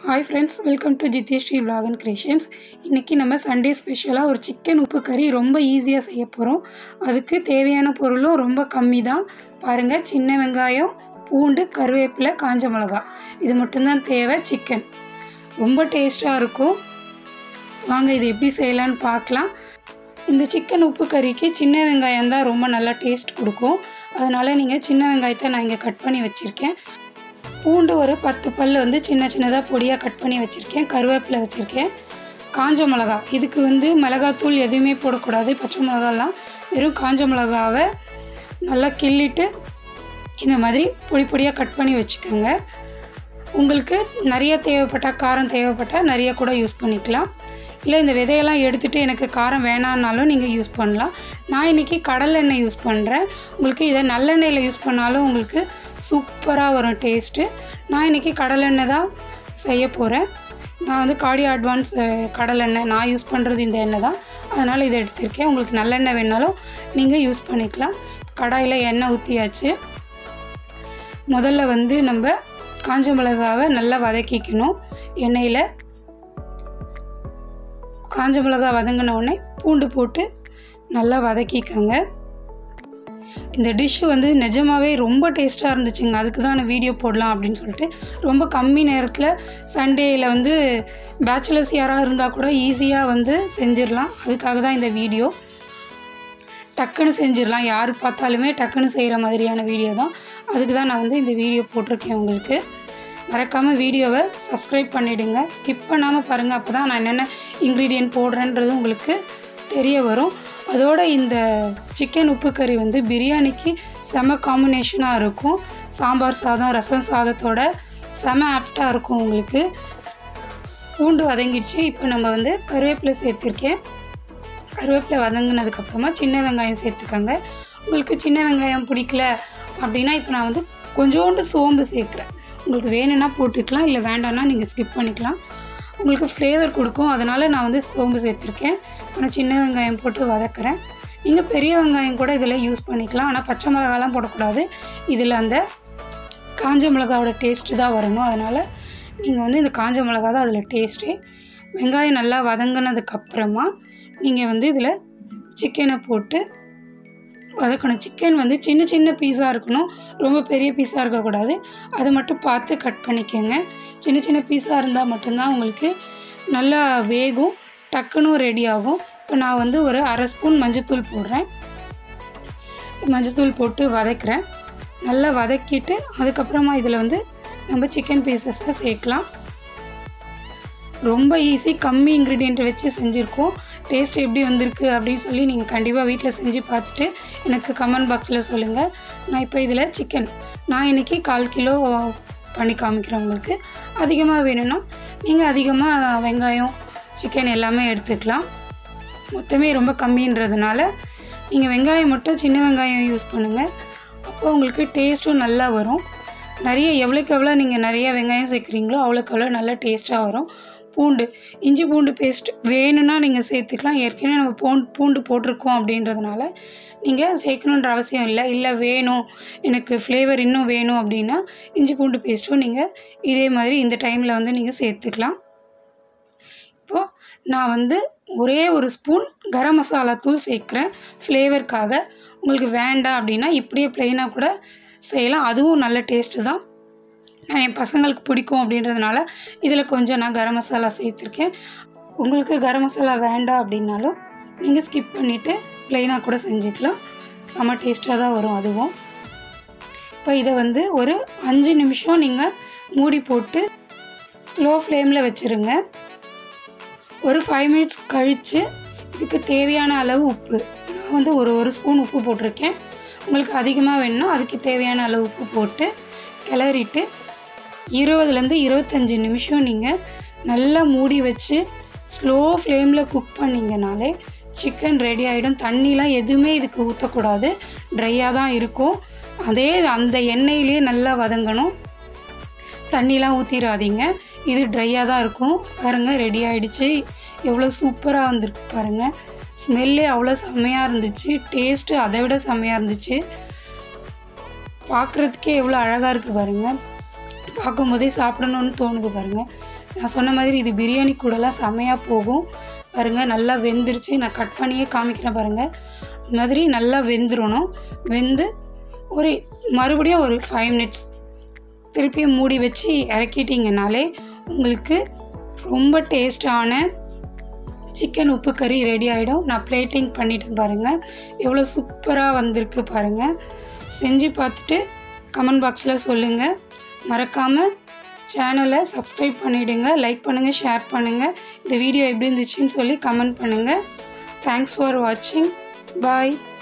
hi friends welcome to Jithyasri vlog and creations இன்றைக்கி நம்ம Sunday ஸ்பெஷலாக ஒரு சிக்கன் உப்பு கறி ரொம்ப ஈஸியாக செய்ய போகிறோம் அதுக்கு தேவையான பொருளும் ரொம்ப கம்மி தான் பாருங்கள் சின்ன வெங்காயம் பூண்டு கருவேப்பிலை காஞ்ச மிளகா இது மட்டும்தான் தேவை சிக்கன் ரொம்ப டேஸ்ட்டாக இருக்கும் வாங்க இது எப்படி செய்யலான்னு பார்க்கலாம் இந்த சிக்கன் உப்பு கறிக்கு சின்ன வெங்காயம் தான் ரொம்ப நல்லா டேஸ்ட் கொடுக்கும் அதனால் நீங்கள் சின்ன வெங்காயத்தை நான் இங்கே கட் பண்ணி வச்சுருக்கேன் பூண்டு ஒரு பத்து பல் வந்து சின்ன சின்னதாக பொடியாக கட் பண்ணி வச்சுருக்கேன் கருவேப்பிலை வச்சுருக்கேன் காஞ்ச மிளகா இதுக்கு வந்து மிளகாத்தூள் எதுவுமே போடக்கூடாது பச்சை மிளகாலாம் வெறும் காஞ்ச மிளகாவை நல்லா கிள்ளிட்டு இந்த மாதிரி பொடி பொடியாக கட் பண்ணி வச்சுக்கோங்க உங்களுக்கு நிறைய தேவைப்பட்டால் காரம் தேவைப்பட்டால் நிறைய கூட யூஸ் பண்ணிக்கலாம் இல்லை இந்த விதையெல்லாம் எடுத்துகிட்டு எனக்கு காரம் வேணான்னாலும் நீங்கள் யூஸ் பண்ணலாம் நான் இன்றைக்கி கடல் எண்ணெய் யூஸ் பண்ணுறேன் உங்களுக்கு இதை நல்லெண்ணெயில் யூஸ் பண்ணாலும் உங்களுக்கு சூப்பராக வரும் டேஸ்ட்டு நான் இன்றைக்கி கடலெண்ணெய் தான் செய்ய போகிறேன் நான் வந்து காடி அட்வான்ஸ் கடலெண்ணெய் நான் யூஸ் பண்ணுறது இந்த எண்ணெய் தான் அதனால் இதை எடுத்திருக்கேன் உங்களுக்கு நல்லெண்ணெய் வேணாலும் நீங்கள் யூஸ் பண்ணிக்கலாம் கடாயில் எண்ணெய் ஊற்றியாச்சு முதல்ல வந்து நம்ம காஞ்ச மிளகாவை நல்லா வதக்கிக்கணும் எண்ணெயில் காஞ்ச மிளகா வதங்கின உடனே பூண்டு போட்டு நல்லா வதக்கிக்கோங்க இந்த டிஷ்ஷு வந்து நிஜமாகவே ரொம்ப டேஸ்ட்டாக இருந்துச்சுங்க அதுக்கு தான் நான் வீடியோ போடலாம் அப்படின்னு சொல்லிட்டு ரொம்ப கம்மி நேரத்தில் சண்டேயில் வந்து பேச்சுலர்ஸ் யாராக இருந்தால் கூட ஈஸியாக வந்து செஞ்சிடலாம் அதுக்காக தான் இந்த வீடியோ டக்குன்னு செஞ்சிடலாம் யார் பார்த்தாலுமே டக்குன்னு செய்கிற மாதிரியான வீடியோ தான் அதுக்கு தான் நான் வந்து இந்த வீடியோ போட்டிருக்கேன் உங்களுக்கு மறக்காமல் வீடியோவை சப்ஸ்கிரைப் பண்ணிவிடுங்க ஸ்கிப் பண்ணாமல் பாருங்கள் அப்போ தான் நான் என்னென்ன இன்க்ரீடியன்ட் போடுறேன்றது உங்களுக்கு தெரிய வரும் அதோட இந்த சிக்கன் உப்பு கறி வந்து பிரியாணிக்கு செம காம்பினேஷனாக இருக்கும் சாம்பார் சாதம் ரசம் சாதத்தோட செம ஆப்டாக இருக்கும் உங்களுக்கு பூண்டு வதங்கிடுச்சு இப்போ நம்ம வந்து கருவேப்பிலை சேர்த்துருக்கேன் கருவேப்பிலை வதங்கினதுக்கப்புறமா சின்ன வெங்காயம் சேர்த்துக்கோங்க உங்களுக்கு சின்ன வெங்காயம் பிடிக்கல அப்படின்னா இப்போ நான் வந்து கொஞ்சோண்டு சோம்பு சேர்க்குறேன் உங்களுக்கு வேணும்னா போட்டுக்கலாம் இல்லை வேண்டாம்னா நீங்கள் ஸ்கிப் பண்ணிக்கலாம் உங்களுக்கு ஃப்ளேவர் கொடுக்கும் அதனால் நான் வந்து சோம்பு சேர்த்துருக்கேன் ஆனால் சின்ன வெங்காயம் போட்டு வதக்குறேன் நீங்கள் பெரிய வெங்காயம் கூட இதில் யூஸ் பண்ணிக்கலாம் ஆனால் பச்சை மிளகாலாம் போடக்கூடாது இதில் அந்த காஞ்ச மிளகாவோட டேஸ்ட்டு தான் வரணும் அதனால் நீங்கள் வந்து இந்த காஞ்ச மிளகா தான் அதில் டேஸ்ட்டே வெங்காயம் நல்லா வதங்கினதுக்கப்புறமா நீங்கள் வந்து இதில் சிக்கனை போட்டு வதக்கணும் சிக்கன் வந்து சின்ன சின்ன பீஸாக இருக்கணும் ரொம்ப பெரிய பீஸாக இருக்கக்கூடாது அதை மட்டும் பார்த்து கட் பண்ணிக்கோங்க சின்ன சின்ன பீஸாக இருந்தால் மட்டும்தான் உங்களுக்கு நல்லா வேகும் டக்குன்னு ரெடி ஆகும் இப்போ நான் வந்து ஒரு அரை ஸ்பூன் மஞ்சத்தூள் போடுறேன் மஞ்சத்தூள் போட்டு வதக்குறேன் நல்லா வதக்கிட்டு அதுக்கப்புறமா இதில் வந்து நம்ம சிக்கன் பீசஸை சேர்க்கலாம் ரொம்ப ஈஸி கம்மி இன்க்ரீடியண்ட் வச்சு செஞ்சுருக்கோம் டேஸ்ட் எப்படி வந்திருக்கு அப்படின்னு சொல்லி நீங்கள் கண்டிப்பாக வீட்டில் செஞ்சு பார்த்துட்டு எனக்கு கமெண்ட் பாக்ஸில் சொல்லுங்கள் நான் இப்போ இதில் சிக்கன் நான் இன்றைக்கி கால் கிலோ பண்ணி காமிக்கிறேன் உங்களுக்கு அதிகமாக வேணும்னா நீங்கள் அதிகமாக வெங்காயம் சிக்கன் எல்லாமே எடுத்துக்கலாம் மொத்தமே ரொம்ப கம்மின்றதுனால நீங்கள் வெங்காயம் மட்டும் சின்ன வெங்காயம் யூஸ் பண்ணுங்கள் அப்போ உங்களுக்கு டேஸ்ட்டும் நல்லா வரும் நிறைய எவ்வளோக்கு எவ்வளோ நீங்கள் நிறைய வெங்காயம் சேர்க்குறீங்களோ அவ்வளோக்கு அவ்வளோ நல்லா டேஸ்ட்டாக வரும் பூண்டு இஞ்சி பூண்டு பேஸ்ட் வேணும்னா நீங்கள் சேர்த்துக்கலாம் ஏற்கனவே நம்ம பூண்டு பூண்டு போட்டிருக்கோம் அப்படின்றதுனால நீங்கள் சேர்க்கணுன்ற அவசியம் இல்லை இல்லை வேணும் எனக்கு ஃப்ளேவர் இன்னும் வேணும் அப்படின்னா இஞ்சி பூண்டு பேஸ்ட்டும் நீங்கள் இதே மாதிரி இந்த டைமில் வந்து நீங்கள் சேர்த்துக்கலாம் இப்போது நான் வந்து ஒரே ஒரு ஸ்பூன் கரம் மசாலா தூள் சேர்க்குறேன் ஃப்ளேவருக்காக உங்களுக்கு வேண்டாம் அப்படின்னா இப்படியே ப்ளெயினாக கூட செய்யலாம் அதுவும் நல்ல டேஸ்ட்டு தான் நான் என் பசங்களுக்கு பிடிக்கும் அப்படின்றதுனால இதில் கொஞ்சம் நான் கரம் மசாலா சேர்த்துருக்கேன் உங்களுக்கு கரம் மசாலா வேண்டாம் அப்படின்னாலும் நீங்கள் ஸ்கிப் பண்ணிவிட்டு ப்ளெயினாக கூட செஞ்சுக்கலாம் செம்ம டேஸ்ட்டாக தான் வரும் அதுவும் இப்போ இதை வந்து ஒரு அஞ்சு நிமிஷம் நீங்கள் மூடி போட்டு ஸ்லோ ஃப்ளேமில் வச்சுருங்க ஒரு ஃபைவ் மினிட்ஸ் கழித்து இதுக்கு தேவையான அளவு உப்பு நான் வந்து ஒரு ஒரு ஸ்பூன் உப்பு போட்டிருக்கேன் உங்களுக்கு அதிகமாக வேணும்னா அதுக்கு தேவையான அளவு உப்பு போட்டு கிளறிட்டு இருபதுலேருந்து இருபத்தஞ்சி நிமிஷம் நீங்கள் நல்லா மூடி வச்சு ஸ்லோ ஃப்ளேமில் குக் பண்ணிங்கனாலே சிக்கன் ரெடி ஆகிடும் தண்ணிலாம் எதுவுமே இதுக்கு ஊற்றக்கூடாது ட்ரையாக தான் இருக்கும் அதே அந்த எண்ணெயிலே நல்லா வதங்கணும் தண்ணிலாம் ஊற்றிடாதீங்க இது ட்ரையாக தான் இருக்கும் பாருங்கள் ரெடி ஆகிடுச்சு எவ்வளோ சூப்பராக வந்திருக்கு பாருங்கள் ஸ்மெல்லே அவ்வளோ செம்மையாக இருந்துச்சு டேஸ்ட்டு அதை விட செம்மையாக இருந்துச்சு பார்க்குறதுக்கே எவ்வளோ அழகாக இருக்குது பாருங்கள் பார்க்கும்போதே சாப்பிடணும்னு தோணுது பாருங்கள் நான் சொன்ன மாதிரி இது பிரியாணி கூடலாம் செமையாக போகும் பாருங்கள் நல்லா வெந்துருச்சு நான் கட் பண்ணியே காமிக்கிறேன் பாருங்கள் இது மாதிரி நல்லா வெந்துடணும் வெந்து ஒரு மறுபடியும் ஒரு ஃபைவ் மினிட்ஸ் திருப்பியும் மூடி வச்சு இறக்கிட்டிங்கனாலே உங்களுக்கு ரொம்ப டேஸ்டான சிக்கன் உப்பு கறி ரெடி ஆகிடும் நான் பிளேட்டிங் பண்ணிட்டேன் பாருங்கள் எவ்வளோ சூப்பராக வந்திருக்கு பாருங்கள் செஞ்சு பார்த்துட்டு கமெண்ட் பாக்ஸில் சொல்லுங்கள் மறக்காமல் சேனலை சப்ஸ்கிரைப் பண்ணிவிடுங்க லைக் பண்ணுங்கள் ஷேர் பண்ணுங்கள் இந்த வீடியோ எப்படி இருந்துச்சுன்னு சொல்லி கமெண்ட் பண்ணுங்கள் தேங்க்ஸ் ஃபார் வாட்சிங் பாய்